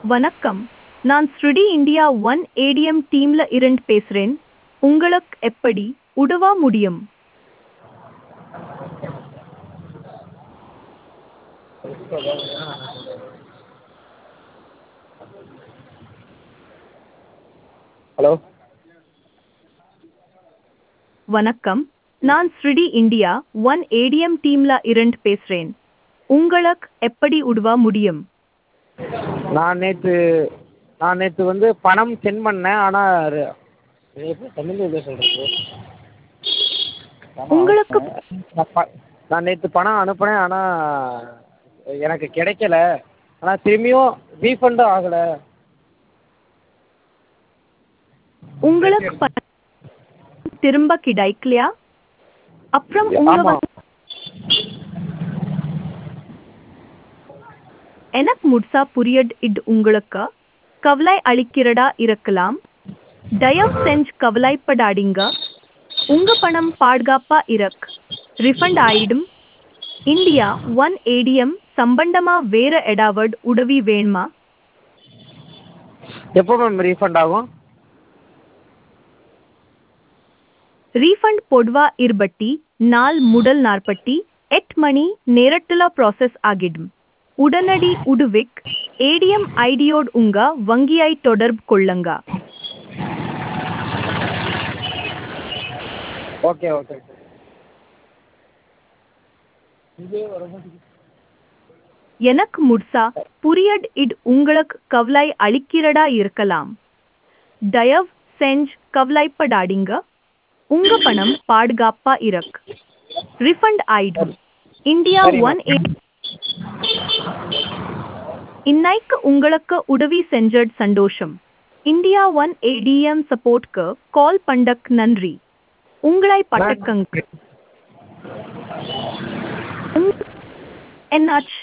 வணக்கம் நான் ஸ்ருடி இந்தியா ஒன் ஏடிஎம் டீம்ல இருந்து பேசுறேன் உங்களுக்கு எப்படி உதவ முடியும் ஹலோ வணக்கம் நான் ஸ்ருடி இந்தியா ஒன் ஏடிஎம் டீம்ல இருந்து பேசுறேன் உங்களுக்கு எப்படி உதவ முடியும் நான் நேற்று நான் நேற்று வந்து பணம் சென்ட் பண்ணேன் ஆனால் தமிழில் எப்படி சொல்கிறது உங்களுக்கு நான் நேற்று பணம் அனுப்புனேன் ஆனால் எனக்கு கிடைக்கல ஆனால் திரும்பியும் ரீஃபண்டும் ஆகலை உங்களுக்கு பணம் திரும்ப கிடைக்கலையா அப்புறம் உங்க ஆமாம் வங்கி- எனக்கு முழுசா புரியட் இது உங்களுக்கு கவலை அளிக்கிறதா இருக்கலாம் தயவு செஞ்சு கவலைப்படாதீங்க உங்க பணம் பாதுகாப்பா இருக்கு ரிஃபண்ட் ஆயிடும் இந்தியா ஒன் ஏடிஎம் சம்பந்தமா வேற ஏதாவது உதவி வேணுமா எப்போ மேம் ரீஃபண்ட் ஆகும் ரீஃபண்ட் பொதுவா இருபட்டி நாள் முதல் நாற்பட்டி எட்டு மணி நேரத்துல ப்ராசஸ் ஆகிடும் உடனடி உடுவிக் ஏடிஎம் ஐடியோடு உங்க வங்கியை தொடர்பு கொள்ளுங்க ஓகே ஓகே எனக்கு முழுசா புரியட் இது உங்களுக்கு கவலை அளிக்கிறதா இருக்கலாம் தயவு செஞ்சு கவலைப்படாதீங்க உங்க பணம் பாதுகாப்பா இருக்கு ரிஃபண்ட் ஆயிடும் இந்தியா சரி, ஒன் ஏ இன்னைக்கு உங்களுக்கு உதவி செஞ்சது சந்தோஷம் இந்தியா ஒன் ஏடிஎம் சப்போர்ட்க்கு கால் பண்ணக் நன்றி உங்களை பட்டக்கங்க என்னாச்சு